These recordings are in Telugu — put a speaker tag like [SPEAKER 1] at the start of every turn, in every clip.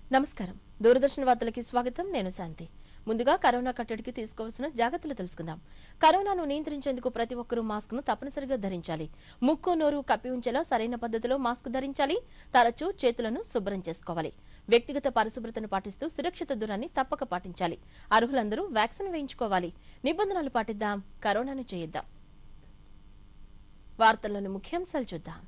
[SPEAKER 1] నమస్కారం దూరదర్శన్ వార్తలకి స్వాగతం నేను శాంతి ముందుగా కరోనా కట్టడికి తీసుకోవాల్సిన జాగ్రత్తలు తెలుసుకుందాం కరోనాను నియంత్రించేందుకు ప్రతి ఒక్కరూ మాస్క్ ను తప్పనిసరిగా ధరించాలి ముక్కు నోరు కప్పి ఉంచేలా సరైన పద్ధతిలో మాస్క్ ధరించాలి తరచూ చేతులను శుభ్రం చేసుకోవాలి వ్యక్తిగత పరిశుభ్రతను పాటిస్తూ సురక్షిత దూరాన్ని తప్పక పాటించాలి అర్హులందరూ వ్యాక్సిన్ వేయించుకోవాలి నిబంధనలు పాటిద్దాం కరోనాను చేయొద్దాం వార్తల్లోని ముఖ్యాంశాలు చూద్దాం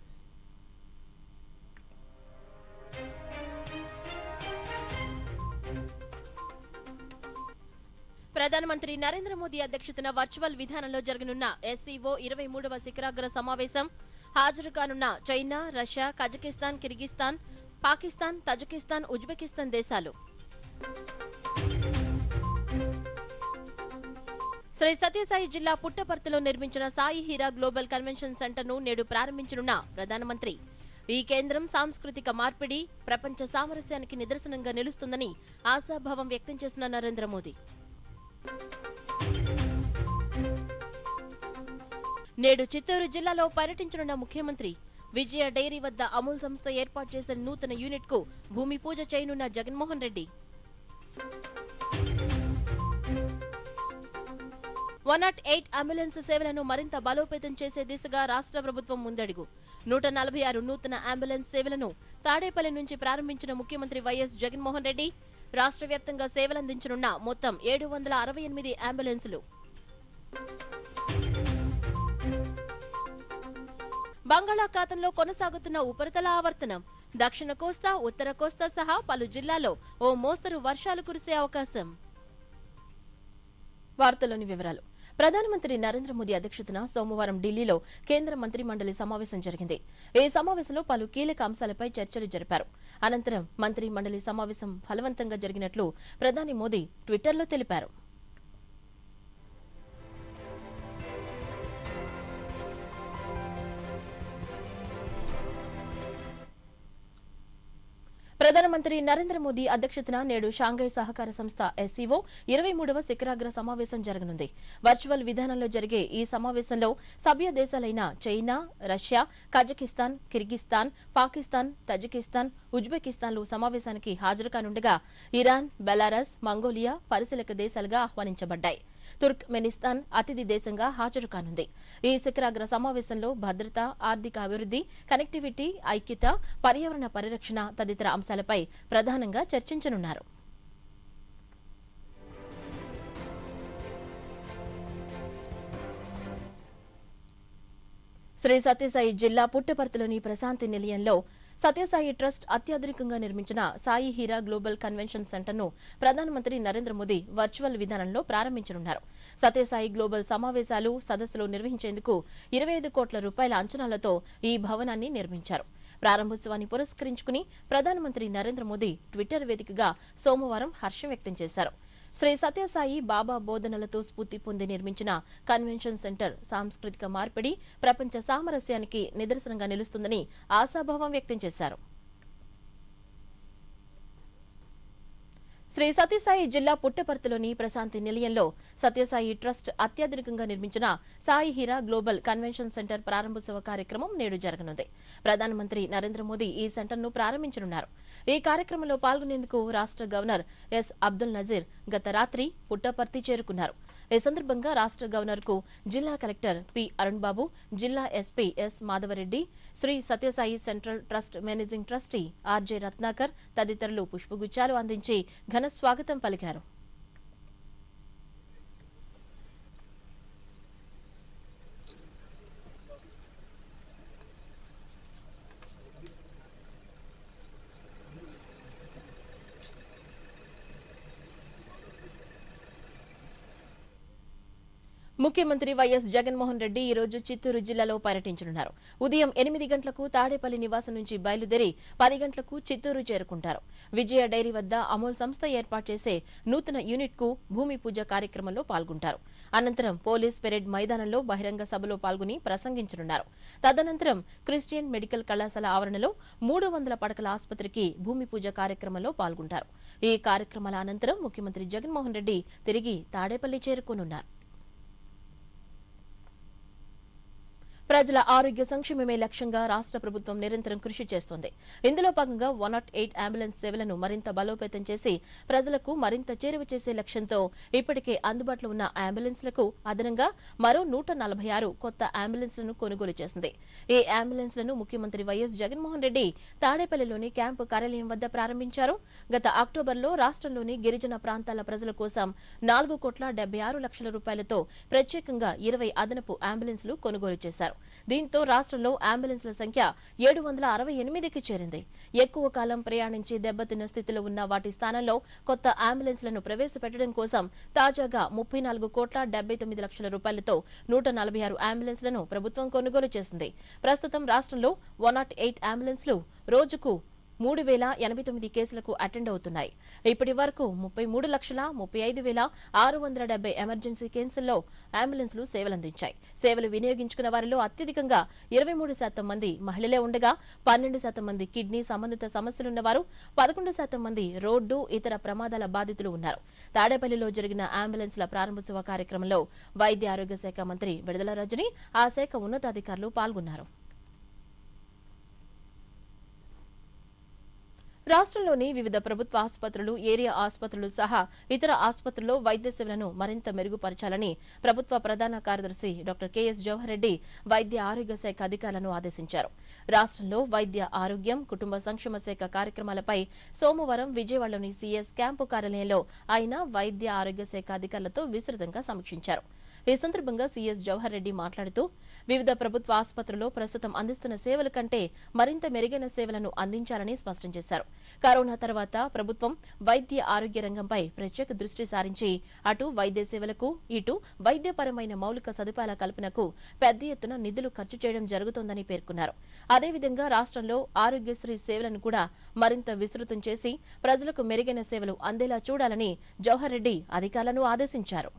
[SPEAKER 1] ప్రధానమంత్రి నరేంద్ర మోదీ అధ్యక్షతన వర్చువల్ విధానంలో జరగనున్న ఎస్సీఓ ఇరవై మూడవ శిఖరాగ్ర సమావేశం హాజరు కానున్న China Russia Kazakhstan Kyrgyzstan Pakistan Tajikistan Uzbekistan దేశాలు శ్రీ సత్యసాయి జిల్లా పుట్టపర్తిలో నిర్మించిన Sai Hira global convention centre ను నేడు ప్రారంభించనున్న ప్రధానమంత్రి ఈ కేంద్రం సాంస్కృతిక మార్పిడి ప్రపంచ సామరస్యానికి నిదర్శనంగా నిలుస్తుందని ఆశాభావం వ్యక్తం చేసిన నరేంద్ర మోదీ నేడు చిత్తూరు జిల్లాలో పర్యటించనున్న ముఖ్యమంత్రి విజయ డైరీ వద్ద అమూల్ సంస్థ ఏర్పాటు చేసిన నూతన యూనిట్ కు భూమి పూజ చేయనున్న Jaganmohan Reddy one nought eight ambulance సేవలను మరింత బలోపేతం చేసే దిశగా రాష్ట్ర ప్రభుత్వం ముందడుగు నూట నలభై ఆరు నూతన అంబులెన్స్ సేవలను తాడేపల్లి నుంచి ప్రారంభించిన ముఖ్యమంత్రి వైఎస్ జగన్మోహన్ రెడ్డి రాష్ట్ర వ్యాప్తంగా సేవలందించనున్న మొత్తం ఏడు వందల అరవై ఎనిమిది అంబులెన్సులు బంగాళాఖాతంలో కొనసాగుతున్న ఉపరితల ఆవర్తనం దక్షిణ కోస్తా ఉత్తర కోస్తా సహా పలు జిల్లాల్లో ఓ మోస్తరు వర్షాలు కురిసే అవకాశం వార్తలోని వివరాలు ప్రధానమంత్రి నరేంద్ర మోదీ అధ్యక్షతన సోమవారం ఢిల్లీలో కేంద్ర మంత్రి మండలి సమావేశం జరిగింది ఈ సమావేశంలో పలు కీలక అంశాలపై చర్చలు జరిపారు అనంతరం మంత్రి మండలి సమావేశం ఫలవంతంగా జరిగినట్లు ప్రధాని మోదీ ట్విట్టర్లో తెలిపారు ప్రధానమంత్రి నరేంద్ర మోదీ అధ్యక్షతన నేడు షాంఘై సహకార సంస్థ ఎస్సీఓ ఇరవై మూడవ శిఖరాగ్ర సమావేశం జరగనుంది వర్చువల్ విధానంలో జరిగే ఈ సమావేశంలో సభ్య దేశాలైన China Russia Kazakhstan Kyrgyzstan Pakistan Tajikistan ఉజ్బెకిస్తాన్లు సమావేశానికి హాజరు కానుండగా ఇరాన్ బెలారస్ మంగోలియా పరిశీలక దేశాలుగా ఆహ్వానించబడ్డాయి తుర్క్మెనిస్తాన్ అతిథి దేశంగా హాజరు కానుంది ఈ శిఖరాగ్ర సమావేశంలో భద్రత ఆర్థిక అభివృద్ధి కనెక్టివిటీ ఐక్యత పర్యావరణ పరిరక్షణ తదితర అంశాలపై ప్రధానంగా చర్చించనున్నారు శ్రీ సత్యసాయి జిల్లా పుట్టపర్తిలోని ప్రశాంతి నిలయంలో సత్యసాయి ట్రస్ట్ అత్యాధునికంగా నిర్మించిన సాయి హీరా గ్లోబల్ కన్వెన్షన్ సెంటర్ను ప్రధానమంత్రి నరేంద్ర మోదీ వర్చువల్ విధానంలో ప్రారంభించనున్నారు సత్యసాయి గ్లోబల్ సమావేశాలు సదస్సులు నిర్వహించేందుకు ఇరవై ఐదు కోట్ల రూపాయల అంచనాలతో ఈ భవనాన్ని నిర్మించారు ప్రారంభోత్సవాన్ని పురస్కరించుకుని ప్రధానమంత్రి నరేంద్ర మోదీ ట్విట్టర్ వేదికగా సోమవారం హర్షం వ్యక్తం చేశారు శ్రీ సత్యసాయి బాబా బోధనలతో స్ఫూర్తి పొంది నిర్మించిన కన్వెన్షన్ సెంటర్ సాంస్కృతిక మార్పిడి ప్రపంచ సామరస్యానికి నిదర్శనంగా నిలుస్తుందని ఆశాభావం వ్యక్తం చేశారు శ్రీ సత్యసాయి జిల్లా పుట్టపర్తిలోని ప్రశాంతి నిలయంలో సత్యసాయి ట్రస్ట్ అత్యాధునికంగా నిర్మించిన Sai Hira global convention centre ప్రారంభోత్సవ కార్యక్రమం నేడు జరగనుంది ప్రధానమంత్రి నరేంద్ర మోదీ ఈ సెంటర్ను ప్రారంభించనున్నారు ఈ కార్యక్రమంలో పాల్గొనేందుకు రాష్ట్ర గవర్నర్ ఎస్ అబ్దుల్ నజీర్ గత రాత్రి పుట్టపర్తి చేరుకున్నారు ఈ సందర్భంగా రాష్ట్ర గవర్నర్ కు జిల్లా కలెక్టర్ పి అరుణ్ బాబు జిల్లా SP S Madhava Reddy Shri Sathya Sai central trust managing trustee RJ Ratnakar తదితరులు పుష్పగుచ్చాలు అందించి ఘన స్వాగతం పలికారు ముఖ్యమంత్రి వైఎస్ జగన్మోహన్ రెడ్డి ఈ రోజు చిత్తూరు జిల్లాలో పర్యటించనున్నారు ఉదయం ఎనిమిది గంటలకు తాడేపల్లి నివాసం నుంచి బయలుదేరి పది గంటలకు చిత్తూరు చేరుకుంటారు విజయ డైరీ వద్ద అమూల్ సంస్థ ఏర్పాటు చేసే నూతన యూనిట్ కు భూమి పూజ కార్యక్రమంలో పాల్గొంటారు అనంతరం పోలీస్ పెరేడ్ మైదానంలో బహిరంగ సభలో పాల్గొని ప్రసంగించనున్నారు తదనంతరం క్రిస్టియన్ మెడికల్ కళాశాల ఆవరణలో మూడు వందల పడకల ఆసుపత్రికి భూమి పూజ కార్యక్రమంలో పాల్గొంటారు ఈ కార్యక్రమాల అనంతరం ముఖ్యమంత్రి జగన్మోహన్ రెడ్డి తిరిగి తాడేపల్లి చేరుకోనున్నారు ప్రజల ఆరోగ్య సంక్షేమమే లక్ష్యంగా రాష్ట్ర ప్రభుత్వం నిరంతరం కృషి చేస్తోంది ఇందులో భాగంగా వన్ నాట్ ఎయిట్ అంబులెన్స్ సేవలను మరింత బలోపేతం చేసి ప్రజలకు మరింత చేరువ చేసే లక్ష్యంతో ఇప్పటికే అందుబాటులో ఉన్న అంబులెన్స్లకు అదనంగా మరో నూట నలభై ఆరు కొత్త అంబులెన్స్లను కొనుగోలు చేసింది ఈ అంబులెన్స్లను ముఖ్యమంత్రి వైఎస్ జగన్మోహన్ రెడ్డి తాడేపల్లిలోని క్యాంపు కార్యాలయం వద్ద ప్రారంభించారు గత అక్టోబర్లో రాష్ట్రంలోని గిరిజన ప్రాంతాల ప్రజల కోసం నాలుగు కోట్ల డెబ్బై ఆరు లక్షల రూపాయలతో ప్రత్యేకంగా ఇరవై అదనపు అంబులెన్స్లు కొనుగోలు చేశారు దీంతో రాష్ట్రంలో అంబులెన్స్ల సంఖ్య ఏడు వందల అరవై ఎనిమిదికి చేరింది ఎక్కువ కాలం ప్రయాణించి దెబ్బతిన్న స్థితిలో ఉన్న వాటి స్థానంలో కొత్త అంబులెన్స్లను ప్రవేశపెట్టడం కోసం తాజాగా ముప్పై నాలుగు కోట్ల డెబ్బై తొమ్మిది లక్షల రూపాయలతో నూట నలభై ఆరు అంబులెన్స్లను ప్రభుత్వం కొనుగోలు చేసింది ప్రస్తుతం రాష్ట్రంలో వన్ నాట్ ఎయిట్ అంబులెన్స్లు రోజుకు మూడు వేల ఎనభై తొమ్మిది కేసులకు అటెండ్ అవుతున్నాయి ఇప్పటి వరకు ముప్పై మూడు లక్షల ముప్పై ఐదు వేల ఆరు వందల డెబ్బై ఎమర్జెన్సీ కేసుల్లో అంబులెన్స్లు సేవలందించాయి సేవలు వినియోగించుకున్న వారిలో అత్యధికంగా ఇరవై మూడు శాతం మంది మహిళలే ఉండగా పన్నెండు శాతం మంది కిడ్నీ సంబంధిత సమస్యలున్నవారు పదకొండు శాతం మంది రోడ్డు ఇతర ప్రమాదాల బాధితులు ఉన్నారు తాడేపల్లిలో జరిగిన అంబులెన్స్ల ప్రారంభోత్సవ కార్యక్రమంలో వైద్య ఆరోగ్య శాఖ మంత్రి విడుదల రజని ఆ శాఖ ఉన్నతాధికారులు పాల్గొన్నారు రాష్ట్రంలోని వివిధ ప్రభుత్వ ఆసుపత్రులు ఏరియా ఆసుపత్రులు సహా ఇతర ఆసుపత్రుల్లో వైద్య సేవలను మరింత మెరుగుపరచాలని ప్రభుత్వ ప్రధాన కార్యదర్శి డాక్టర్ కెఎస్ జవహర్ రెడ్డి వైద్య ఆరోగ్య శాఖ అధికారులను ఆదేశించారు రాష్ట్రంలో వైద్య ఆరోగ్యం కుటుంబ సంక్షేమ శాఖ కార్యక్రమాలపై సోమవారం విజయవాడలోని సీఎస్ క్యాంపు కార్యాలయంలో ఆయన వైద్య ఆరోగ్య శాఖ అధికారులతో విస్తృతంగా సమీక్షించారు ఈ సందర్భంగా సీఎస్ జవహర్ రెడ్డి మాట్లాడుతూ వివిధ ప్రభుత్వ ఆసుపత్రుల్లో ప్రస్తుతం అందిస్తున్న సేవల కంటే మరింత మెరుగైన సేవలను అందించాలని స్పష్టం చేశారు కరోనా తర్వాత ప్రభుత్వం వైద్య ఆరోగ్య రంగంపై ప్రత్యేక దృష్టి సారించి అటు వైద్య సేవలకు ఇటు వైద్యపరమైన మౌలిక సదుపాయాల కల్పనకు పెద్ద ఎత్తున నిధులు ఖర్చు చేయడం జరుగుతోందని పేర్కొన్నారు అదేవిధంగా రాష్ట్రంలో ఆరోగ్యశ్రీ సేవలను కూడా మరింత విస్తృతం చేసి ప్రజలకు మెరుగైన సేవలు అందేలా చూడాలని జవహర్ రెడ్డి అధికారులను ఆదేశించారు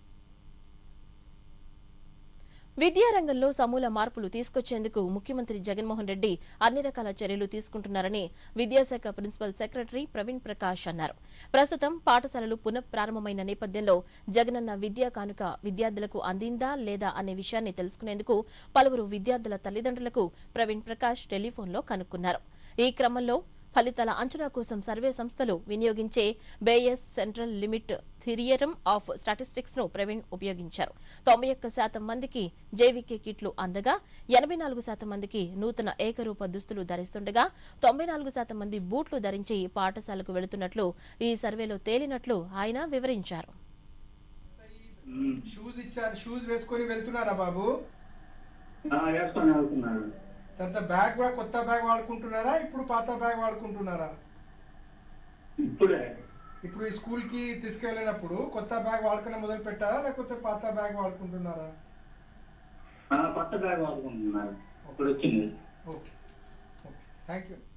[SPEAKER 1] విద్యారంగంలో సమూల మార్పులు తీసుకొచ్చేందుకు ముఖ్యమంత్రి జగన్మోహన్ రెడ్డి అన్ని రకాల చర్యలు తీసుకుంటున్నారని విద్యాశాఖ ప్రిన్సిపల్ సెక్రటరీ ప్రవీణ్ ప్రకాష్ అన్నారు ప్రస్తుతం పాఠశాలలు పునఃప్రారంభమైన నేపథ్యంలో జగనన్న విద్యా కానుక విద్యార్థులకు అందిందా లేదా అనే విషయాన్ని తెలుసుకునేందుకు పలువురు విద్యార్థుల తల్లిదండ్రులకు ప్రవీణ్ ప్రకాష్ టెలిఫోన్లో కనుక్కున్నారు ఈ క్రమంలో ఫలితాల అంచనా కోసం సర్వే సంస్థలు వినియోగించే Bayes central limit theorem of statistics ను ప్రవీణ్ ఉపయోగించారు తొంభై ఒక్క శాతం మందికి జేవీకే కిట్లు అందగా ఎనభై నాలుగు శాతం మందికి నూతన ఏకరూప దుస్తులు ధరిస్తుండగా తొంభై నాలుగు శాతం మంది బూట్లు ధరించి పాఠశాలకు వెళుతున్నట్లు ఈ సర్వేలో తేలినట్లు ఆయన వివరించారు
[SPEAKER 2] షూస్ ఇచ్చారు షూస్ వేసుకొని వెళ్తున్నారా బాబు
[SPEAKER 3] ఆ, వేసుకొని వెళ్తున్నాను
[SPEAKER 2] తర్వాత బ్యాగ్ కూడా కొత్త బ్యాగ్ వాడుకుంటున్నారా ఇప్పుడు పాత బ్యాగ్ వాడుకుంటున్నారా
[SPEAKER 3] ఇప్పుడే
[SPEAKER 2] ఇప్పుడు ఈ స్కూల్ కి తీసుకెళ్ళినప్పుడు కొత్త బ్యాగ్ వాడుకునే మొదలు పెట్టారా లేకపోతే పాత బ్యాగ్ వాడుకుంటున్నారా
[SPEAKER 3] ఆ, కొత్త బ్యాగ్ వాడుకుంటున్నారు ఇప్పుడు వచ్చింది
[SPEAKER 2] ఓకే ఓకే థ్యాంక్ యూ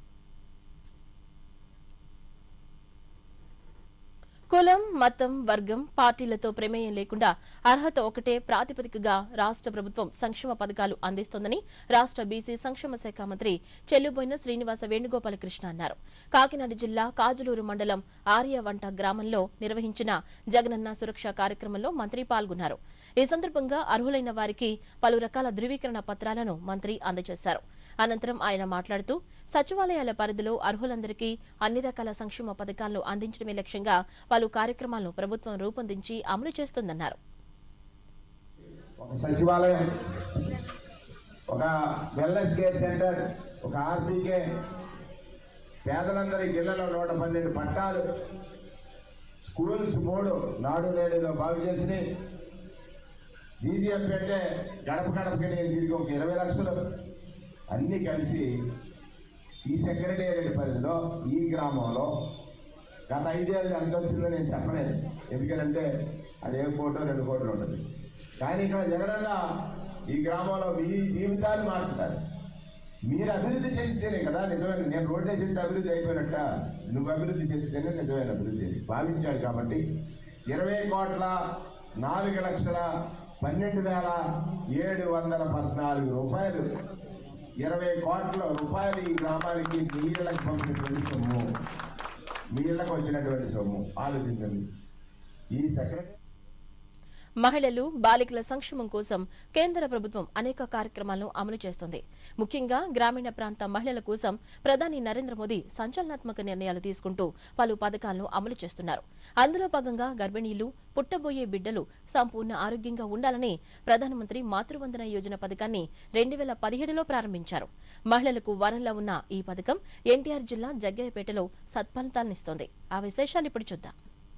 [SPEAKER 1] కులం మతం వర్గం పార్టీలతో ప్రమేయం లేకుండా అర్హత ఒకటే ప్రాతిపదికగా రాష్ట్ర ప్రభుత్వం సంక్షేమ పథకాలు అందిస్తోందని రాష్ట్ర బీసీ సంక్షేమ శాఖ మంత్రి చెల్లుబోయిన శ్రీనివాస వేణుగోపాలకృష్ణ అన్నారు కాకినాడ జిల్లా కాజులూరు మండలం ఆర్యవంట గ్రామంలో నిర్వహించిన జగనన్న సురక్ష కార్యక్రమంలో మంత్రి పాల్గొన్నారు ఈ సందర్భంగా అర్హులైన వారికి పలు రకాల ధృవీకరణ పత్రాలను మంత్రి అందజేశారు అనంతరం ఆయన మాట్లాడుతూ సచివాలయాల పరిధిలో అర్హులందరికీ అన్ని రకాల సంక్షేమ పథకాలను అందించడమే లక్ష్యంగా పలు కార్యక్రమాలను ప్రభుత్వం రూపొందించి అమలు చేస్తోందన్నారు
[SPEAKER 4] ఒక సచివాలయం ఒక వెల్నెస్ కేర్ సెంటర్ ఒక ఆర్బీకే పేదలందరి జిల్లాలో నూట పన్నెండు పట్టాలు స్కూల్స్ మూడు నాడు నేడులో బాగు చేసి డీజీఎఫ్ అంటే గడప గడపకి నేను తిరిగి ఒక ఇరవై లక్షలు అన్నీ కలిసి ఈ సెక్రటేరియట్ పరిధిలో ఈ గ్రామంలో గత ఐదేళ్ళు ఎంత వచ్చిందో నేను చెప్పలేను ఎందుకంటే అది ఏ కోటో రెండు కోట్లు ఉంటుంది కానీ ఇక్కడ జగనన్న ఈ గ్రామంలో మీ జీవితాలు మారుతున్నారు మీరు అభివృద్ధి చెందితేనే కదా నిజమైన నేను రోడ్డు వేసేస్తే అభివృద్ధి అయిపోయినట్ట నువ్వు అభివృద్ధి చెందితేనే నిజమైన అభివృద్ధి భావించాడు కాబట్టి ఇరవై కోట్ల నాలుగు లక్షల పన్నెండు వేల ఏడు వందల పద్నాలుగు రూపాయలు ఇరవై కోట్ల రూపాయలు ఈ గ్రామానికి నీళ్ళకి పంపినటువంటి సొమ్ము నీళ్ళకు వచ్చినటువంటి సొమ్ము ఆలోచించండి ఈ సెక్రటరీ
[SPEAKER 1] మహిళలు బాలికల సంక్షేమం కోసం కేంద్ర ప్రభుత్వం అనేక కార్యక్రమాలను అమలు చేస్తోంది ముఖ్యంగా గ్రామీణ ప్రాంత మహిళల కోసం ప్రధాని నరేంద్ర మోదీ సంచలనాత్మక నిర్ణయాలు తీసుకుంటూ పలు పథకాలను అమలు చేస్తున్నారు అందులో భాగంగా గర్భిణీలు పుట్టబోయే బిడ్డలు సంపూర్ణ ఆరోగ్యంగా ఉండాలని ప్రధానమంత్రి మాతృవందన యోజన పథకాన్ని రెండు వేల పదిహేడులో ప్రారంభించారు మహిళలకు వరంలా ఉన్న ఈ పథకం ఎన్టీఆర్ జిల్లా జగ్గయ్యపేటలో సత్ఫలితాలనిస్తోంది ఆ విశేషాలు ఇప్పుడు చూద్దాం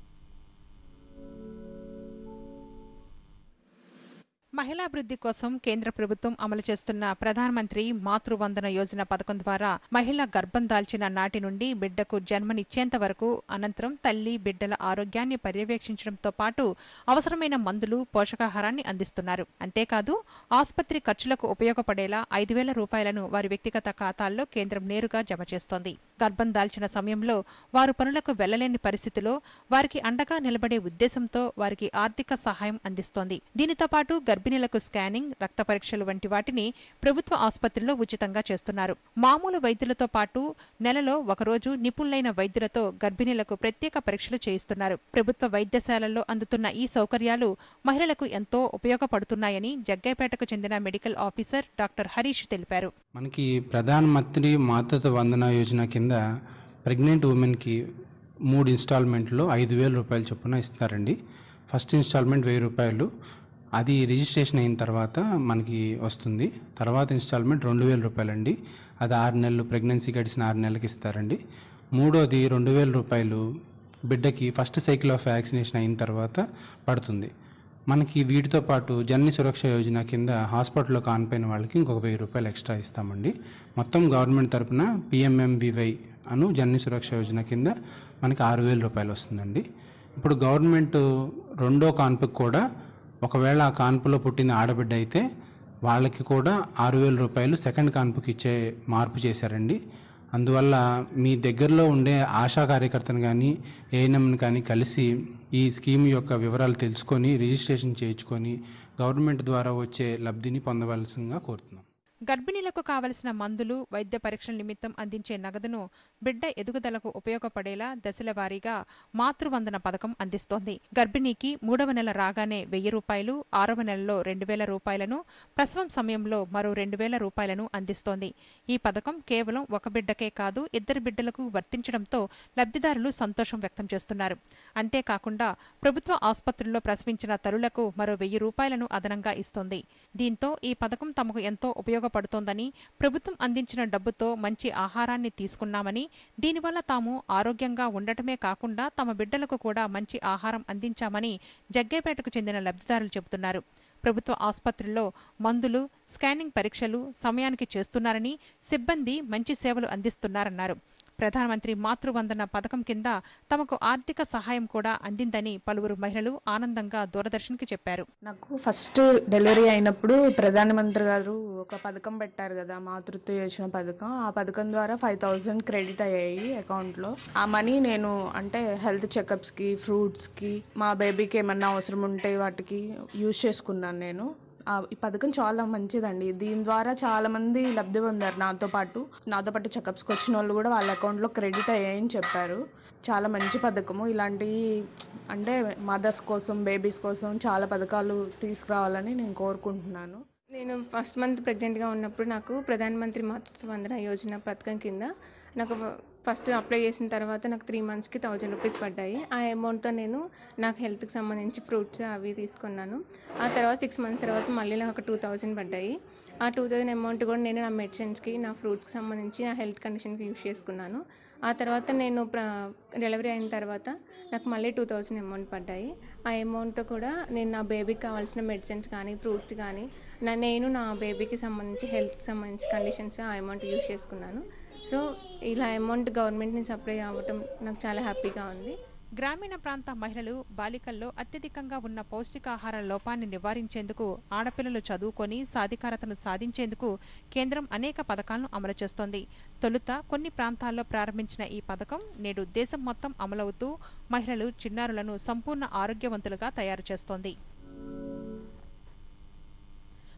[SPEAKER 5] మహిళాభివృద్ధి కోసం కేంద్ర ప్రభుత్వం అమలు చేస్తున్న ప్రధానమంత్రి మాతృవందన యోజన పథకం ద్వారా మహిళ గర్భం దాల్చిన నాటి నుండి బిడ్డకు జన్మనిచ్చేంత వరకు అనంతరం తల్లి బిడ్డల ఆరోగ్యాన్ని పర్యవేక్షించడంతో పాటు అవసరమైన మందులు పోషకాహారాన్ని అందిస్తున్నారు అంతేకాదు ఆసుపత్రి ఖర్చులకు ఉపయోగపడేలా ఐదు వేల రూపాయలను వారి వ్యక్తిగత ఖాతాల్లో కేంద్రం నేరుగా జమ చేస్తోంది గర్భం దాల్చిన సమయంలో వారు పనులకు వెళ్లలేని పరిస్థితిలో వారికి అండగా నిలబడే ఉద్దేశంతో వారికి ఆర్థిక సహాయం అందిస్తోంది దీనితో పాటు గర్భిణీలకు స్కానింగ్ రక్త పరీక్షలు వంటి వాటిని ప్రభుత్వ ఆసుపత్రుల్లో ఉచితంగా చేస్తున్నారు మామూలు వైద్యులతో పాటు నెలలో ఒకరోజు నిపుణులైన వైద్యులతో గర్భిణీలకు ప్రత్యేక పరీక్షలు చేయిస్తున్నారు ప్రభుత్వ వైద్యశాలల్లో అందుతున్న ఈ సౌకర్యాలు మహిళలకు ఎంతో ఉపయోగపడుతున్నాయని జగ్గైపేటకు చెందిన మెడికల్ ఆఫీసర్ డాక్టర్ హరీష్ తెలిపారు
[SPEAKER 6] మనకి ప్రధాన మంత్రి మాతృత్వ వందన యోజన కింద ప్రెగ్నెంట్ ఉమెన్కి మూడు ఇన్స్టాల్మెంట్లో ఐదు వేల రూపాయలు చొప్పున ఇస్తారండి ఫస్ట్ ఇన్స్టాల్మెంట్ వెయ్యి రూపాయలు అది రిజిస్ట్రేషన్ అయిన తర్వాత మనకి వస్తుంది తర్వాత ఇన్స్టాల్మెంట్ రెండు వేల రూపాయలండి అది ఆరు నెలలు ప్రెగ్నెన్సీ గడిచిన ఆరు నెలలకి ఇస్తారండి మూడోది రెండు వేల రూపాయలు బిడ్డకి ఫస్ట్ సైకిల్ ఆఫ్ వ్యాక్సినేషన్ అయిన తర్వాత పడుతుంది మనకి వీటితో పాటు జనని సురక్ష యోజన కింద హాస్పిటల్లో కానిపోయిన వాళ్ళకి ఇంకొక వెయ్యి రూపాయలు ఎక్స్ట్రా ఇస్తామండి మొత్తం గవర్నమెంట్ తరపున పిఎంఎంవివై అను జనని సురక్ష యోజన కింద మనకి ఆరు వేల రూపాయలు వస్తుందండి ఇప్పుడు గవర్నమెంట్ రెండో కాన్పుకి కూడా ఒకవేళ ఆ కాన్పులో పుట్టిన ఆడబిడ్డ అయితే వాళ్ళకి కూడా ఆరు వేల రూపాయలు సెకండ్ కాన్పుకి ఇచ్చే మార్పు చేశారండి అందువల్ల మీ దగ్గరలో ఉండే ఆశా కార్యకర్తను కానీ ఏఎన్ఎంని కానీ కలిసి ఈ స్కీమ్ యొక్క వివరాలు తెలుసుకొని రిజిస్ట్రేషన్ చేయించుకొని గవర్నమెంట్ ద్వారా వచ్చే లబ్ధిని పొందవలసిందిగా కోరుతున్నాం
[SPEAKER 5] గర్భిణీలకు కావలసిన మందులు వైద్య పరీక్షల నిమిత్తం అందించే నగదును బిడ్డ ఎదుగుదలకు ఉపయోగపడేలా దశల వారీగా మాతృవందన పథకం అందిస్తోంది గర్భిణీకి మూడవ నెల రాగానే వెయ్యి రూపాయలు ఆరవ నెలలో రెండు వేల రూపాయలను ప్రసవం సమయంలో మరో రెండు వేల రూపాయలను అందిస్తోంది ఈ పథకం కేవలం ఒక బిడ్డకే కాదు ఇద్దరు బిడ్డలకు వర్తించడంతో లబ్ధిదారులు సంతోషం వ్యక్తం చేస్తున్నారు అంతేకాకుండా ప్రభుత్వ ఆసుపత్రుల్లో ప్రసవించిన తల్లులకు మరో వెయ్యి రూపాయలను అదనంగా ఇస్తోంది దీంతో ఈ పథకం తమకు ఎంతో ఉపయోగపడుతోందని ప్రభుత్వం అందించిన డబ్బుతో మంచి ఆహారాన్ని తీసుకున్నామని దీనివల్ల తాము ఆరోగ్యంగా ఉండటమే కాకుండా తమ బిడ్డలకు కూడా మంచి ఆహారం అందించామని జగ్గేపేటకు చెందిన లబ్ధిదారులు చెబుతున్నారు ప్రభుత్వ ఆసుపత్రుల్లో మందులు స్కానింగ్ పరీక్షలు సమయానికి చేస్తున్నారని సిబ్బంది మంచి సేవలు అందిస్తున్నారన్నారు ప్రధానమంత్రి మాతృవందన పథకం కింద తమకు ఆర్థిక సహాయం కూడా అందిందని పలువురు మహిళలు ఆనందంగా దూరదర్శన్కి చెప్పారు
[SPEAKER 7] నాకు ఫస్ట్ డెలివరీ అయినప్పుడు ప్రధానమంత్రి గారు ఒక పథకం పెట్టారు కదా మాతృత్వ యోజన పథకం ఆ పథకం ద్వారా ఫైవ్ థౌజండ్ క్రెడిట్ అయ్యాయి అకౌంట్లో ఆ మనీ నేను అంటే హెల్త్ చెకప్స్కి ఫ్రూట్స్కి మా బేబీకి ఏమన్నా అవసరం ఉంటే వాటికి యూజ్ చేసుకున్నాను నేను ఆ, ఈ పథకం చాలా మంచిదండి దీని ద్వారా చాలా మంది లబ్ధి పొందారు నాతో పాటు నాతో పాటు చెకప్స్కి వచ్చిన వాళ్ళు కూడా వాళ్ళ అకౌంట్లో క్రెడిట్ అయ్యాయని చెప్పారు చాలా మంచి పథకము ఇలాంటి అంటే మదర్స్ కోసం బేబీస్ కోసం చాలా పథకాలు తీసుకురావాలని నేను కోరుకుంటున్నాను
[SPEAKER 8] నేను ఫస్ట్ మంత్ ప్రెగ్నెంట్గా ఉన్నప్పుడు నాకు ప్రధానమంత్రి మాతృత్వ వందన యోజన పథకం కింద నాకు ఫస్ట్ అప్లై చేసిన తర్వాత నాకు త్రీ మంత్స్కి థౌజండ్ రూపీస్ పడ్డాయి ఆ అమౌంట్తో నేను నాకు హెల్త్కి సంబంధించి ఫ్రూట్స్ అవి తీసుకున్నాను ఆ తర్వాత సిక్స్ మంత్స్ తర్వాత మళ్ళీ నాకు ఒక టూ థౌజండ్ పడ్డాయి ఆ టూ థౌజండ్ అమౌంట్ కూడా నేను నా మెడిసిన్స్కి నా ఫ్రూట్స్కి సంబంధించి నా హెల్త్ కండిషన్కి యూస్ చేసుకున్నాను ఆ తర్వాత నేను డెలివరీ అయిన తర్వాత నాకు మళ్ళీ టూ థౌజండ్ అమౌంట్ పడ్డాయి ఆ అమౌంట్తో కూడా నేను నా బేబీకి కావాల్సిన మెడిసిన్స్ కానీ ఫ్రూట్స్ కానీ నా నేను నా బేబీకి సంబంధించి హెల్త్కి సంబంధించి కండిషన్స్ ఆ అమౌంట్ యూస్ చేసుకున్నాను సో ఇలా అమౌంట్ గవర్నమెంట్ నుంచి సప్లై అవ్వటం నాకు చాలా హ్యాపీగా ఉంది
[SPEAKER 5] గ్రామీణ ప్రాంత మహిళలు బాలికల్లో అత్యధికంగా ఉన్న పౌష్టికాహార లోపాన్ని నివారించేందుకు ఆడపిల్లలు చదువుకొని సాధికారతను సాధించేందుకు కేంద్రం అనేక పథకాలను అమలు చేస్తోంది తొలుత కొన్ని ప్రాంతాల్లో ప్రారంభించిన ఈ పథకం నేడు దేశం మొత్తం అమలవుతూ మహిళలు చిన్నారులను సంపూర్ణ ఆరోగ్యవంతులుగా తయారు చేస్తోంది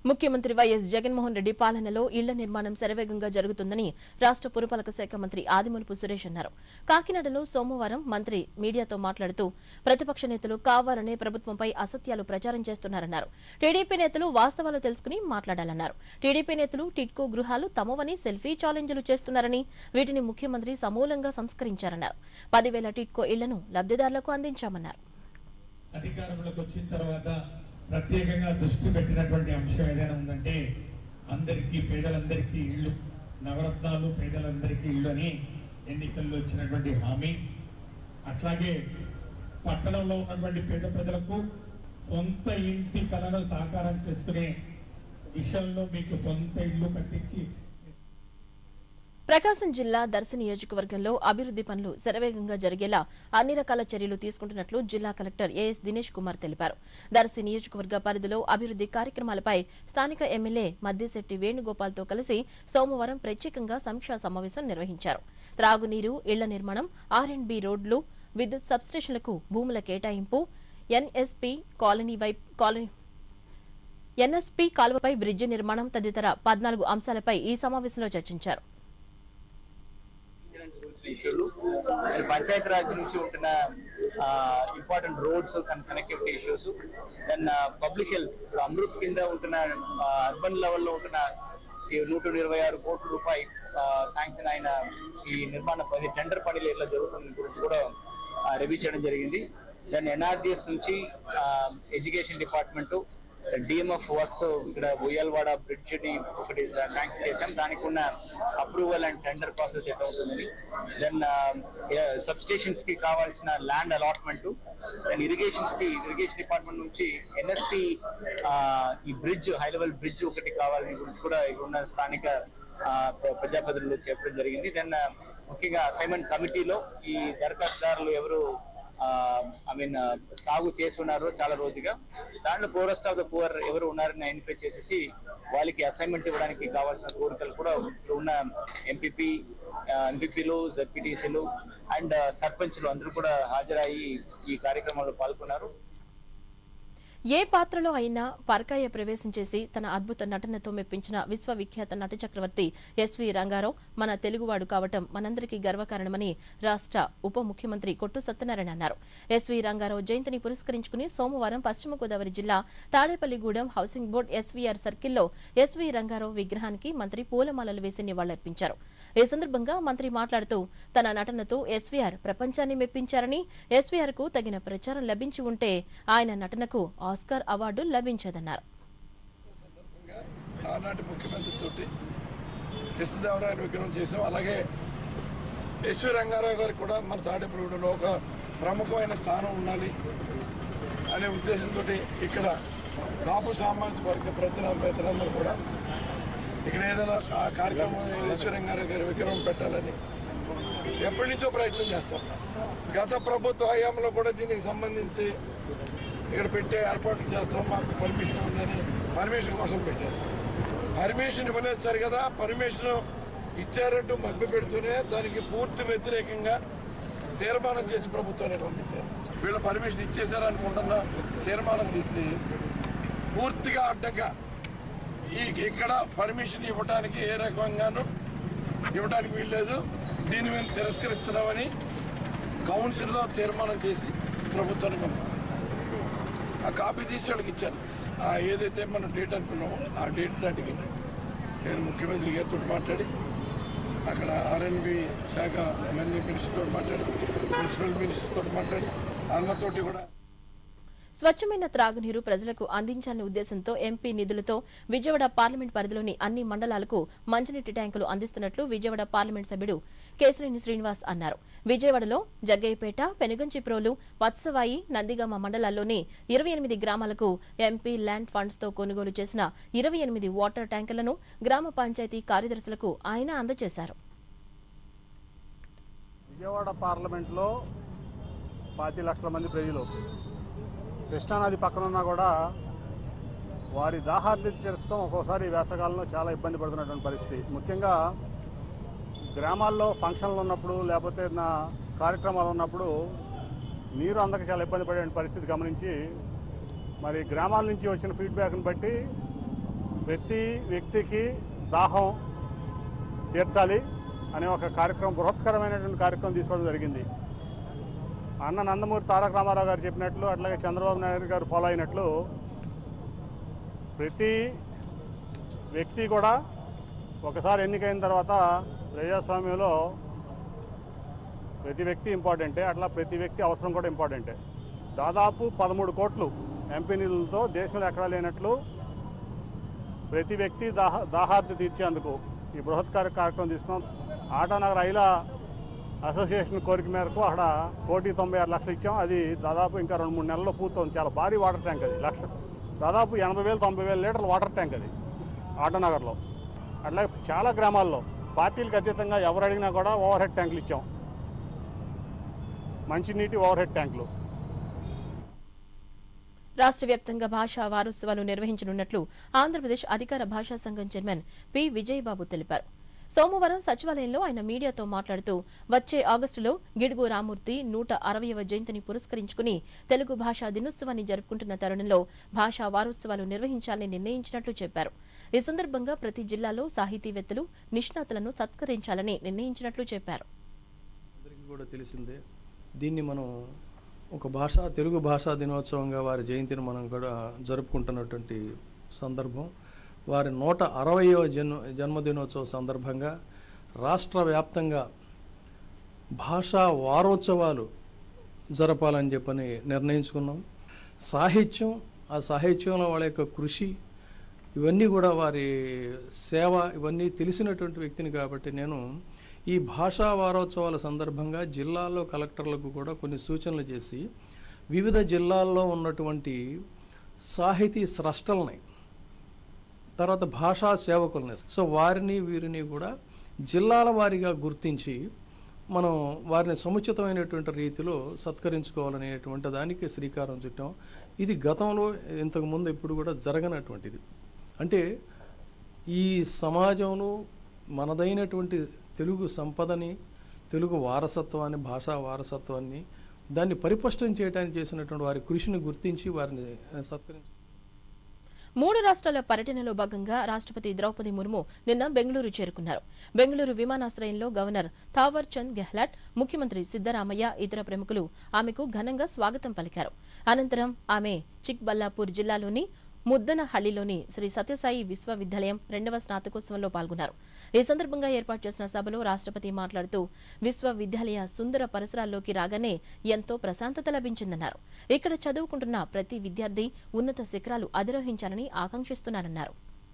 [SPEAKER 1] ముఖ్యమంత్రి వైఎస్ జగన్మోహన్ రెడ్డి పాలనలో ఇళ్ల నిర్మాణం శరవేగంగా జరుగుతుందని రాష్ట్ర పురపాలక శాఖ మంత్రి ఆదిమూలపు సురేష్ అన్నారు కాకినాడలో సోమవారం మంత్రి మీడియాతో మాట్లాడుతూ ప్రతిపక్ష నేతలు కావాలనే ప్రభుత్వంపై అసత్యాలు ప్రచారం చేస్తున్నారన్నారు టీడీపీ నేతలు వాస్తవాలు తెలుసుకుని మాట్లాడాలన్నారు టీడీపీ నేతలు టిడ్కో గృహాలు తమవని సెల్ఫీ ఛాలెంజ్లు చేస్తున్నారని వీటిని ముఖ్యమంత్రి సమూలంగా సంస్కరించారన్నారు పదివేల టిడ్కో ఇళ్లను లబ్దిదారులకు అందించామన్నారు
[SPEAKER 9] అధికారంలోకి వచ్చిన తర్వాత ప్రత్యేకంగా దృష్టి పెట్టినటువంటి అంశం ఏదైనా ఉందంటే అందరికీ పేదలందరికీ ఇళ్ళు నవరత్నాలు పేదలందరికీ ఇళ్ళు అని ఎన్నికల్లో ఇచ్చినటువంటి హామీ అట్లాగే పట్టణంలో ఉన్నటువంటి పేద ప్రజలకు సొంత ఇంటి కళను సాకారం చేసుకునే విషయంలో మీకు సొంత ఇల్లు కట్టించి
[SPEAKER 1] ప్రకాశం జిల్లా దర్శి నియోజకవర్గంలో అభివృద్ది పనులు శరవేగంగా జరిగేలా అన్ని రకాల చర్యలు తీసుకుంటున్నట్లు జిల్లా కలెక్టర్ ఏఎస్ దినేష్ కుమార్ తెలిపారు దర్శి నియోజకవర్గ పరిధిలో అభివృద్ది కార్యక్రమాలపై స్థానిక ఎమ్మెల్యే మద్దిశెట్టి వేణుగోపాల్తో కలిసి సోమవారం ప్రత్యేకంగా సమీక్షా సమావేశం నిర్వహించారు త్రాగునీరు ఇళ్ల నిర్మాణం ఆర్ అండ్ బి రోడ్లు విద్యుత్ సబ్స్టేషన్లకు భూముల కేటాయింపు ఎన్ఎస్పీ కాలనీ వైప్ కాలనీ ఎన్ఎస్పీ కాలువపై బ్రిడ్జి నిర్మాణం తదితర పద్నాలుగు అంశాలపై ఈ సమావేశంలో చర్చించారు
[SPEAKER 10] ఇష్యూలు అండ్ పంచాయతీ రాజ్ నుంచి ఉంటున్న important roads connectivity issues then public health ఇప్పుడు అమృత్ కింద ఉంటున్న అర్బన్ లెవెల్లో ఉంటున్న ఈ నూట ఇరవై ఆరు కోట్ల రూపాయి శాంక్షన్ అయిన ఈ నిర్మాణ పని టెండర్ పనులు ఎలా జరుగుతుంది గురించి కూడా రివ్యూ చేయడం జరిగింది దెన్ ఎన్ఆర్డిఎస్ నుంచి ఎడ్యుకేషన్ డిపార్ట్మెంట్ డిఎంఎఫ్ వర్క్స్ ఇక్కడ ఉయ్యాలవాడ బ్రిడ్జ్ ని ఒకటి శాంక్షన్ చేశాం దానికి ఉన్న అప్రూవల్ అండ్ టెండర్ ప్రాసెస్ ఎట్లా అవుతుందని దెన్ సబ్ స్టేషన్స్ కి కావాల్సిన ల్యాండ్ అలాట్మెంట్ దెన్ ఇరిగేషన్స్ కి ఇరిగేషన్ డిపార్ట్మెంట్ నుంచి ఎన్ఎస్పి ఈ బ్రిడ్జ్ హై లెవెల్ బ్రిడ్జ్ ఒకటి కావాలని గురించి కూడా ఇక్కడ ఉన్న స్థానిక ఆ, ప్ర- ప్రజాప్రతినిధులు చెప్పడం జరిగింది దెన్ ముఖ్యంగా అసైన్మెంట్ కమిటీలో ఈ దరఖాస్తుదారులు ఎవరు ఐ మీన్ సాగు చేసి ఉన్నారు చాలా రోజుగా దాంట్లో పోరెస్ట్ ఆఫ్ ద పువర్ ఎవరు ఉన్నారని ఐడెంటిఫై చేసేసి వాళ్ళకి అసైన్మెంట్ ఇవ్వడానికి కావాల్సిన కోరికలు కూడా ఇక్కడ ఉన్న ఎంపీపీ ఎంపీపీలు జెడ్పీటీసీలు అండ్ సర్పంచ్లు అందరూ కూడా హాజరయ్యి ఈ కార్యక్రమంలో పాల్గొన్నారు
[SPEAKER 1] ఏ పాత్రలో అయినా పరకాయ ప్రవేశం చేసి తన అద్భుత నటనతో మెప్పించిన విశ్వవిఖ్యాత నట చక్రవర్తి ఎస్వి రంగారావు మన తెలుగువాడు కావటం మనందరికీ గర్వకారణమని రాష్ట్ర ఉప ముఖ్యమంత్రి కొట్టు సత్యనారాయణ అన్నారు ఎస్వి రంగారావు జయంతిని పురస్కరించుకుని సోమవారం పశ్చిమ గోదావరి జిల్లా తాడేపల్లిగూడెం హౌసింగ్ బోర్డు ఎస్వీఆర్ సర్కిల్లో ఎస్వి రంగారావు విగ్రహానికి మంత్రి పూలమాలలు వేసి నివాళులర్పించారు ఈ సందర్భంగా మంత్రి మాట్లాడుతూ తన నటనతో ఎస్వీఆర్ ప్రపంచాన్ని మెప్పించారని ఎస్వీఆర్ కు తగిన ప్రచారం లభించి ఉంటే ఆయన నటనకు ఆస్కార్ అవార్డు లభించదన్నారు
[SPEAKER 11] ఆనాటి ముఖ్యమంత్రి తోటి కృష్ణదేవరాయల విగ్రహం చేసాం అలాగే ఎస్వి రంగారావు గారికి కూడా మన తాడేపల్లిగూడలో ఒక ప్రముఖమైన స్థానం ఉండాలి అనే ఉద్దేశంతో ఇక్కడ కాపు సామాజిక వర్గ ప్రతినిధులు పెద్దలందరూ కూడా ఇక్కడ ఏదైనా ఆ కార్యక్రమం ఎస్వి రంగారావు గారి విగ్రహం పెట్టాలని ఎప్పటి నుంచో ప్రయత్నం చేస్తాం గత ప్రభుత్వ హయాంలో కూడా దీనికి సంబంధించి ఇక్కడ పెట్టే ఏర్పాట్లు చేస్తాం మాకు పర్మిషన్ ఉందని పర్మిషన్ కోసం పెట్టారు పర్మిషన్ ఇవ్వలేదు సరి కదా పర్మిషన్ ఇచ్చారంటూ మభ్య పెడుతూనే దానికి పూర్తి వ్యతిరేకంగా తీర్మానం చేసి ప్రభుత్వాన్ని పంపించారు వీళ్ళు పర్మిషన్ ఇచ్చేసారు అనుకుంటున్న తీర్మానం తీసి పూర్తిగా అడ్డంగా ఈ ఇక్కడ పర్మిషన్ ఇవ్వడానికి ఏ రకంగానూ ఇవ్వడానికి వీల్లేదు దీన్ని మేము తిరస్కరిస్తున్నామని కౌన్సిల్లో తీర్మానం చేసి ప్రభుత్వాన్ని పంపించారు ఆ కాపీ తీసి వాళ్ళకి ఇచ్చాను ఆ ఏదైతే మనం డేట్ అనుకున్నామో ఆ డేట్ నాటికి నేను ముఖ్యమంత్రి గారితో మాట్లాడి అక్కడ ఆర్ఎన్బి శాఖ మంత్రి మినిస్టర్తో మాట్లాడి మున్సిపల్ మినిస్టర్తో మాట్లాడి అందరితోటి కూడా
[SPEAKER 1] స్వచ్ఛమైన త్రాగునీరు ప్రజలకు అందించాలనే ఉద్దేశంతో ఎంపీ నిధులతో విజయవాడ పార్లమెంట్ పరిధిలోని అన్ని మండలాలకు మంచినీటి ట్యాంకులు అందిస్తున్నట్లు విజయవాడ పార్లమెంట్ సభ్యుడు కేశినేని శ్రీనివాస్ అన్నారు విజయవాడలో జగ్గయ్యపేట పెనుగంచిప్రోలు వత్సవాయి నందిగామ మండలాల్లోని ఇరవై ఎనిమిది గ్రామాలకు ఎంపీ ల్యాండ్ ఫండ్స్ తో కొనుగోలు చేసిన ఇరవై ఎనిమిది వాటర్ ట్యాంకులను గ్రామ పంచాయతీ కార్యదర్శులకు ఆయన అందజేశారు
[SPEAKER 12] విజయవాడ పార్లమెంట్లో పాతి లక్షల మంది ప్రజలు కృష్ణానది పక్కన ఉన్నా కూడా వారి దాహార్తి తీర్చడం ఒక్కోసారి ఈ వేసవకాలంలో చాలా ఇబ్బంది పడుతున్నటువంటి పరిస్థితి ముఖ్యంగా గ్రామాల్లో ఫంక్షన్లు ఉన్నప్పుడు లేకపోతే నా కార్యక్రమాలు ఉన్నప్పుడు నీరు అందక చాలా ఇబ్బంది పడే పరిస్థితి గమనించి మరి గ్రామాల నుంచి వచ్చిన ఫీడ్బ్యాక్ని బట్టి ప్రతి వ్యక్తికి దాహం తీర్చాలి అనే ఒక కార్యక్రమం బృహత్కరమైనటువంటి కార్యక్రమం తీసుకోవడం జరిగింది అన్న నందమూరి తారక రామారావు గారు చెప్పినట్లు అట్లాగే చంద్రబాబు నాయుడు గారు ఫాలో అయినట్లు ప్రతి వ్యక్తి కూడా ఒకసారి ఎన్నికైన తర్వాత ప్రజాస్వామ్యంలో ప్రతి వ్యక్తి ఇంపార్టెంటే అట్లా ప్రతి వ్యక్తి అవసరం కూడా ఇంపార్టెంటే దాదాపు పదమూడు కోట్లు ఎంపీ నిధులతో దేశంలో ఎక్కడా లేనట్లు ప్రతి వ్యక్తి దాహ దాహార్తి తీర్చేందుకు ఈ బృహత్కార కార్యక్రమం తీసుకున్నాం ఆటానగర్ ఐలా అసోసియేషన్ కోరిక మేరకు అక్కడ కోటి తొంభై ఆరు లక్షలు ఇచ్చాం అది దాదాపు ఇంకా రెండు మూడు నెలల్లో పూర్తవుతుంది చాలా భారీ వాటర్ ట్యాంక్ అది లక్ష దాదాపు ఎనభై వేలు తొంభై వేల లీటర్ల వాటర్ ట్యాంక్ అది ఆటోనగర్లో అట్లాగే చాలా గ్రామాల్లో పార్టీలకు అతీతంగా ఎవరు అడిగినా కూడా ఓవర్ హెడ్ ట్యాంకులు ఇచ్చాం మంచినీటి ఓవర్ హెడ్ ట్యాంకులు
[SPEAKER 1] రాష్ట్ర వ్యాప్తంగా భాషా వారోత్సవాలు నిర్వహించనున్నట్లు ఆంధ్రప్రదేశ్ అధికార భాషా సంఘం చైర్మన్ పి విజయబాబు తెలిపారు సోమవారం సచివాలయంలో ఆయన మీడియాతో మాట్లాడుతూ వచ్చే ఆగస్టులో గిడుగు రామూర్తి నూట అరవయవ జయంతిని పురస్కరించుకుని తెలుగు భాషా దినోత్సవాన్ని జరుపుకుంటున్న తరుణంలో భాషా వారోత్సవాలు నిర్వహించాలని నిర్ణయించినట్లు చెప్పారు ఈ సందర్భంగా ప్రతి జిల్లాలో సాహితీవేత్తలు నిష్ణాతులను సత్కరించాలని నిర్ణయించినట్లు చెప్పారు
[SPEAKER 13] అందరికీ కూడా తెలిసిందే దీన్ని మనం ఒక భాష తెలుగు భాషా దినోత్సవంగా వారి జయంతిని మనం కూడా జరుపుకుంటున్నటువంటి సందర్భం వారి నూట అరవయవ జన్మ జన్మదినోత్సవ సందర్భంగా రాష్ట్ర వ్యాప్తంగా భాషా వారోత్సవాలు జరపాలని చెప్పని నిర్ణయించుకున్నాం సాహిత్యం ఆ సాహిత్యంలో వాళ్ళ యొక్క కృషి ఇవన్నీ కూడా వారి సేవ ఇవన్నీ తెలిసినటువంటి వ్యక్తిని కాబట్టి నేను ఈ భాషా వారోత్సవాల సందర్భంగా జిల్లాల్లో కలెక్టర్లకు కూడా కొన్ని సూచనలు చేసి వివిధ జిల్లాల్లో ఉన్నటువంటి సాహితీ స్రష్టల్ని తర్వాత భాషా సేవకుల్ని సో వారిని వీరిని కూడా జిల్లాల వారీగా గుర్తించి మనం వారిని సముచితమైనటువంటి రీతిలో సత్కరించుకోవాలనేటువంటి దానికి శ్రీకారం చుట్టాం ఇది గతంలో ఇంతకుముందు ఎప్పుడు కూడా జరగనటువంటిది అంటే ఈ సమాజంలో మనదైనటువంటి తెలుగు సంపదని తెలుగు వారసత్వాన్ని భాషా వారసత్వాన్ని దాన్ని పరిపుష్టం చేయడానికి చేసినటువంటి వారి కృషిని గుర్తించి వారిని సత్కరించి
[SPEAKER 1] మూడు రాష్ట్రాల పర్యటనలో భాగంగా రాష్ట్రపతి ద్రౌపది ముర్ము నిన్న బెంగళూరు చేరుకున్నారు బెంగళూరు విమానాశ్రయంలో గవర్నర్ థావర్ చంద్ గెహ్లాట్ ముఖ్యమంత్రి సిద్దరామయ్య ఇతర ప్రముఖులు ఆమెకు ఘనంగా స్వాగతం పలికారు అనంతరం ఆమె చిక్బల్లాపూర్ జిల్లాలోని ముద్దనహళ్లిలోని శ్రీ సత్యసాయి విశ్వవిద్యాలయం రెండవ స్నాతకోత్సవంలో పాల్గొన్నారు ఈ సందర్భంగా ఏర్పాటు చేసిన సభలో రాష్ట్రపతి మాట్లాడుతూ విశ్వవిద్యాలయ సుందర పరిసరాల్లోకి రాగానే ఎంతో ప్రశాంతత లభించిందన్నారు ఇక్కడ చదువుకుంటున్న ప్రతి విద్యార్థి ఉన్నత శిఖరాలు అధిరోహించాలని ఆకాంక్షిస్తున్నారన్నారు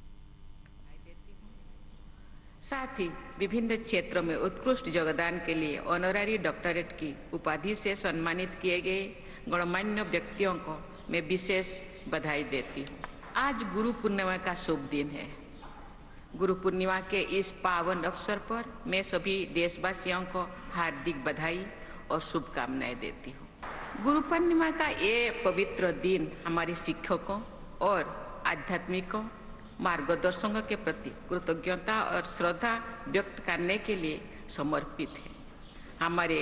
[SPEAKER 14] साथ ही विभिन्न क्षेत्रों में उत्कृष्ट योगदान के लिए ऑनररी डॉक्टरेट की उपाधि से सम्मानित किए गए गणमान्य व्यक्तियों को मैं विशेष बधाई देती हूँ आज गुरु पूर्णिमा का शुभ दिन है गुरु पूर्णिमा के इस पावन अवसर पर मैं सभी देशवासियों को हार्दिक बधाई और शुभकामनाएं देती हूँ गुरु पूर्णिमा का ये पवित्र दिन हमारे शिक्षकों और आध्यात्मिकों मार्गदर्शकों के प्रति कृतज्ञता और श्रद्धा व्यक्त करने के लिए समर्पित है हमारे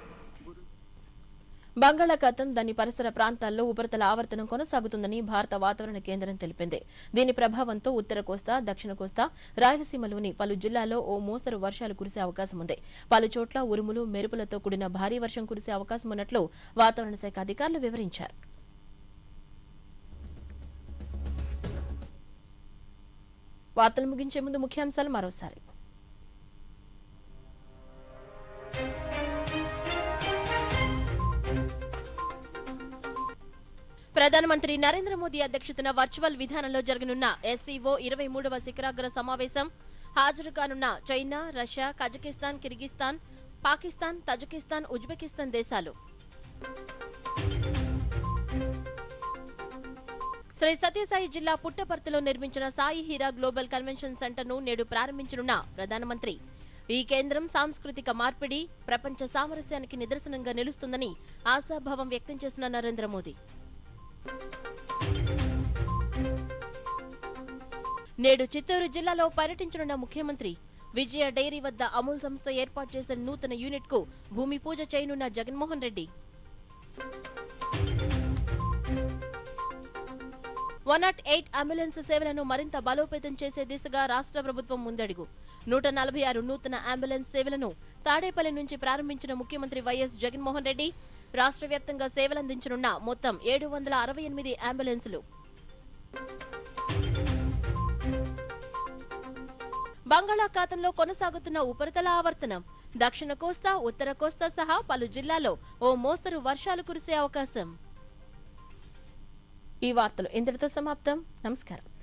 [SPEAKER 1] బంగాళాఖాతం దాని పరిసర ప్రాంతాల్లో ఉపరితల ఆవర్తనం కొనసాగుతుందని భారత వాతావరణ కేంద్రం తెలిపింది దీని ప్రభావంతో ఉత్తర కోస్తా దక్షిణ కోస్తా రాయలసీమలోని పలు జిల్లాల్లో ఓ మోస్తరు వర్షాలు కురిసే అవకాశం ఉంది పలు చోట్ల ఉరుములు మెరుపులతో కూడిన భారీ వర్షం కురిసే అవకాశం ఉన్నట్లు వాతావరణ శాఖ అధికారులు వివరించారు వార్తలు ముగించే ముందు ముఖ్యాంశాలు మరోసారి ప్రధానమంత్రి నరేంద్ర మోదీ అధ్యక్షతన వర్చువల్ విధానంలో జరగనున్న ఎస్సీఓ ఇరవై మూడవ శిఖరాగ్ర సమావేశం హాజరు కానున్న China Russia Kazakhstan Kyrgyzstan Pakistan Tajikistan Uzbekistan దేశాలు శ్రీ సత్యసాయి జిల్లా పుట్టపర్తిలో నిర్మించిన సాయి హీరా గ్లోబల్ కన్వెన్షన్ సెంటర్ను నేడు ప్రారంభించనున్న ప్రధానమంత్రి ఈ కేంద్రం సాంస్కృతిక మార్పిడి ప్రపంచ సామరస్యానికి నిదర్శనంగా నిలుస్తుందని ఆశాభావం వ్యక్తం చేసిన నరేంద్ర మోదీ నేడు చిత్తూరు జిల్లాలో పర్యటించనున్న ముఖ్యమంత్రి విజయ డైరీ వద్ద అమూల్ సంస్థ ఏర్పాటు చేసిన నూతన యూనిట్ కు భూమి పూజ చేయనున్న Jaganmohan Reddy one nought eight ambulance సేవలను మరింత బలోపేతం చేసే దిశగా రాష్ట్ర ప్రభుత్వం ముందడుగు నూట నలభై ఆరు నూతన అంబులెన్స్ సేవలను తాడేపల్లి నుంచి ప్రారంభించిన ముఖ్యమంత్రి వైఎస్ జగన్మోహన్ రెడ్డి రాష్ట్ర వ్యాప్తంగా సేవలందించనున్న మొత్తం ఏడు వందల అరవై ఎనిమిది అంబులెన్సులు బంగాళాఖాతంలో కొనసాగుతున్న ఉపరితల ఆవర్తనం దక్షిణ కోస్తా ఉత్తర కోస్తా సహా పలు జిల్లాల్లో ఓ మోస్తరు వర్షాలు కురిసే అవకాశం ఈ వార్తలు ఇంతటితో సమాప్తం నమస్కారం